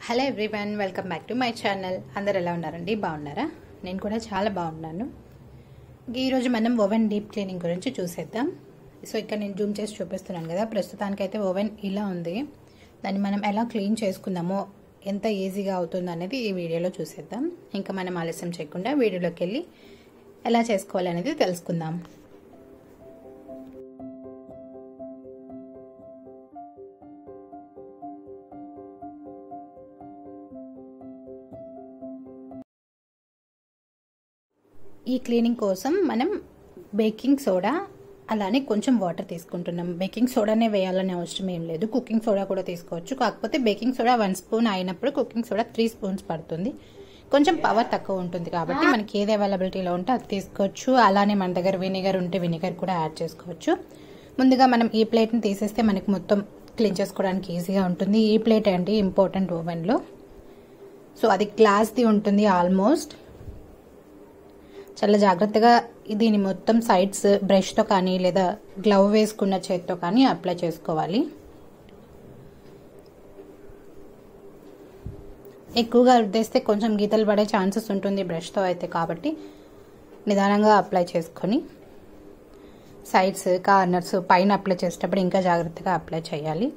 hello everyone welcome back to my channel అందరు ఎలా ఉన్నారండి బాగున్నారా నేను కూడా చాలా బాగున్నాను ఇంక ఈరోజు మనం ఓవెన్ డీప్ క్లీనింగ్ గురించి చూసేద్దాం సో ఇక్కడ నేను జూమ్ చేసి చూపిస్తున్నాను కదా ప్రస్తుతానికైతే ఓవెన్ ఇలా ఉంది దాన్ని మనం ఎలా క్లీన్ చేసుకుందామో ఎంత ఈజీగా అవుతుంది అనేది ఈ వీడియోలో చూసేద్దాం ఇంకా మనం ఆలస్యం చేయకుండా వీడియోలోకి వెళ్ళి ఎలా చేసుకోవాలనేది తెలుసుకుందాం ఈ క్లీనింగ్ కోసం మనం బేకింగ్ సోడా అలానే కొంచెం వాటర్ తీసుకుంటున్నాం బేకింగ్ సోడానే వేయాలనే అవసరం ఏం లేదు కుకింగ్ సోడా కూడా తీసుకోవచ్చు కాకపోతే బేకింగ్ సోడా వన్ స్పూన్ అయినప్పుడు కుకింగ్ సోడా త్రీ స్పూన్స్ పడుతుంది కొంచెం పవర్ తక్కువ ఉంటుంది కాబట్టి మనకి ఏది అవైలబిలిటీలో ఉంటే అది తీసుకోవచ్చు అలానే మన దగ్గర వినిగర్ ఉంటే వినిగర్ కూడా యాడ్ చేసుకోవచ్చు ముందుగా మనం ఈ ప్లేట్ని తీసేస్తే మనకి మొత్తం క్లీన్ చేసుకోవడానికి ఈజీగా ఉంటుంది ఈ ప్లేట్ అండి ఇంపార్టెంట్ ఓవెన్లో సో అది గ్లాస్ది ఉంటుంది ఆల్మోస్ట్ చాలా జాగ్రత్తగా దీని మొత్తం సైడ్స్ బ్రష్తో కానీ లేదా గ్లవ్ వేసుకున్న చేత్తో కానీ అప్లై చేసుకోవాలి ఎక్కువగా రుద్దేస్తే కొంచెం గీతలు పడే ఛాన్సెస్ ఉంటుంది బ్రష్తో అయితే కాబట్టి నిదానంగా అప్లై చేసుకొని సైడ్స్ కార్నర్స్ పైన అప్లై చేసేటప్పుడు ఇంకా జాగ్రత్తగా అప్లై చేయాలి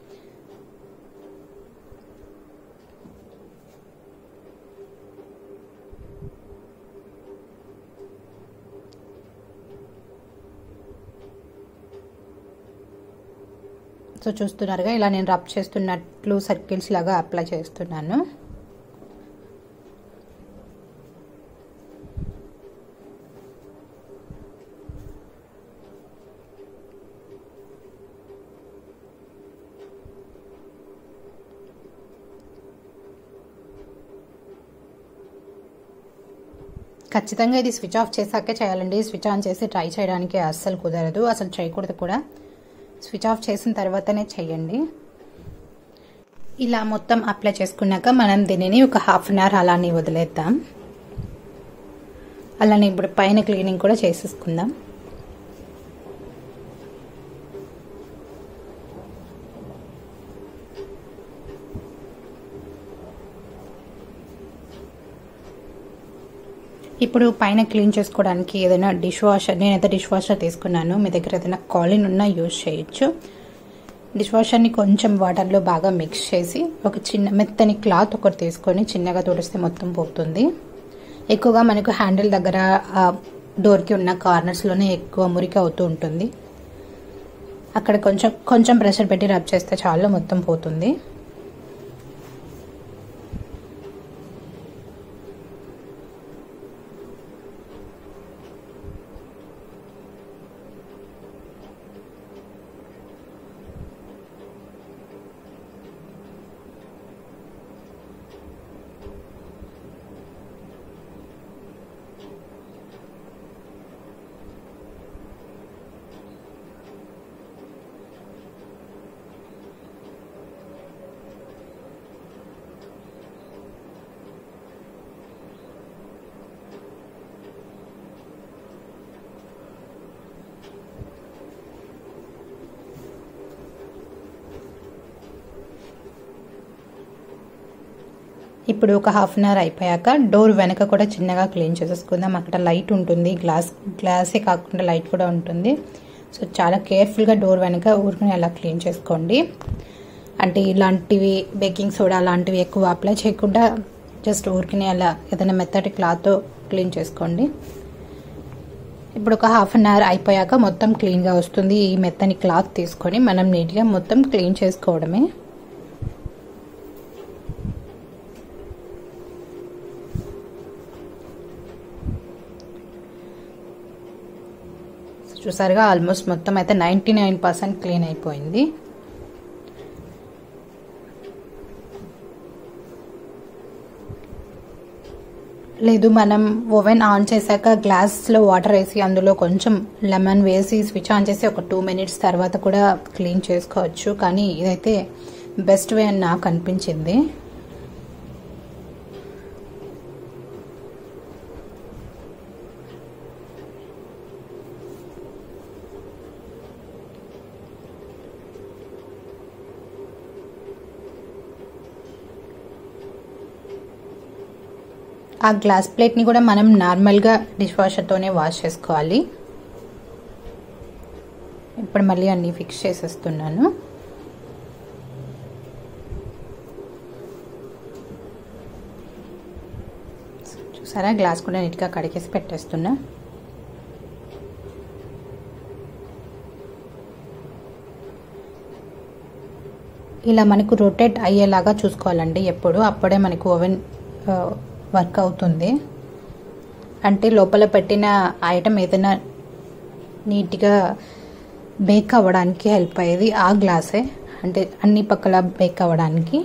సో చూస్తున్నారుగా ఇలా నేను రబ్ చేస్తున్నట్లు సర్కిల్స్ లాగా అప్లై చేస్తున్నాను ఖచ్చితంగా ఇది స్విచ్ ఆఫ్ చేశాకే చేయాలండి స్విచ్ ఆన్ చేసి ట్రై చేయడానికి అస్సలు కుదరదు అసలు చేయకూడదు కూడా స్విచ్ ఆఫ్ చేసిన తర్వాతనే చేయండి ఇలా మొత్తం అప్లై చేసుకున్నాక మనం దీనిని ఒక హాఫ్ అన్ అవర్ అలానే వదిలేద్దాం అలానే ఇప్పుడు పైన క్లీనింగ్ కూడా చేసేసుకుందాం ఇప్పుడు పైన క్లీన్ చేసుకోవడానికి ఏదైనా డిష్ వాషర్ నేనైతే డిష్ వాషర్ తీసుకున్నాను మీ దగ్గర ఏదైనా కాలిన్ ఉన్నా యూజ్ చేయొచ్చు డిష్ వాషర్ని కొంచెం వాటర్లో బాగా మిక్స్ చేసి ఒక చిన్న మెత్తని క్లాత్ ఒకటి తీసుకొని చిన్నగా తుడిస్తే మొత్తం పోతుంది ఎక్కువగా మనకు హ్యాండిల్ దగ్గర డోర్కి ఉన్న కార్నర్స్లోనే ఎక్కువ మురికి అవుతూ ఉంటుంది అక్కడ కొంచెం కొంచెం ప్రెషర్ పెట్టి రబ్ చేస్తే చాలు మొత్తం పోతుంది ఇప్పుడు ఒక హాఫ్ అన్ అవర్ అయిపోయాక డోర్ వెనక కూడా చిన్నగా క్లీన్ చేసేసుకుందాం అక్కడ లైట్ ఉంటుంది గ్లాస్ గ్లాసే కాకుండా లైట్ కూడా ఉంటుంది సో చాలా కేర్ఫుల్గా డోర్ వెనక ఊరుకుని అలా క్లీన్ చేసుకోండి అంటే ఇలాంటివి బేకింగ్ సోడా లాంటివి ఎక్కువ అప్లై చేయకుండా జస్ట్ ఊరికినే అలా ఏదైనా మెత్తటి క్లాత్ క్లీన్ చేసుకోండి ఇప్పుడు ఒక హాఫ్ అన్ అవర్ అయిపోయాక మొత్తం క్లీన్గా వస్తుంది ఈ మెత్తని క్లాత్ తీసుకొని మనం నీట్గా మొత్తం క్లీన్ చేసుకోవడమే చూసారుగా ఆల్మోస్ట్ మొత్తం అయితే నైంటీ నైన్ పర్సెంట్ క్లీన్ అయిపోయింది లేదు మనం ఓవెన్ ఆన్ చేశాక గ్లాస్లో వాటర్ వేసి అందులో కొంచెం లెమన్ వేసి స్విచ్ ఆన్ చేసి ఒక టూ మినిట్స్ తర్వాత కూడా క్లీన్ చేసుకోవచ్చు కానీ ఇదైతే బెస్ట్ వే అని నాకు అనిపించింది ఆ గ్లాస్ ప్లేట్ని కూడా మనం నార్మల్గా డిష్ వాషర్తోనే వాష్ చేసుకోవాలి ఇప్పుడు మళ్ళీ అన్నీ ఫిక్స్ చేసేస్తున్నాను చూసారా గ్లాస్ కూడా నీట్గా కడిగేసి పెట్టేస్తున్నా ఇలా మనకు రొటేట్ అయ్యేలాగా చూసుకోవాలండి ఎప్పుడు అప్పుడే మనకు ఓవెన్ వర్క్ అవుతుంది అంటే లోపల పెట్టిన ఐటమ్ ఏదైనా నీట్గా బేక్ అవ్వడానికి హెల్ప్ అయ్యేది ఆ గ్లాసే అంటే అన్ని పక్కల బేక్ అవ్వడానికి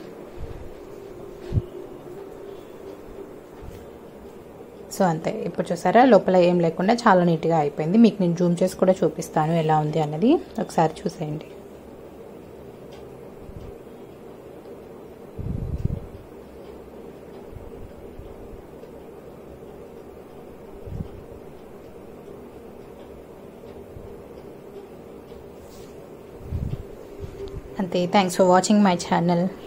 సో అంతే ఇప్పుడు చూసారా లోపల ఏం లేకుండా చాలా నీట్గా అయిపోయింది మీకు నేను జూమ్ చేసి కూడా చూపిస్తాను ఎలా ఉంది అన్నది ఒకసారి చూసేయండి అంతే thanks for watching my channel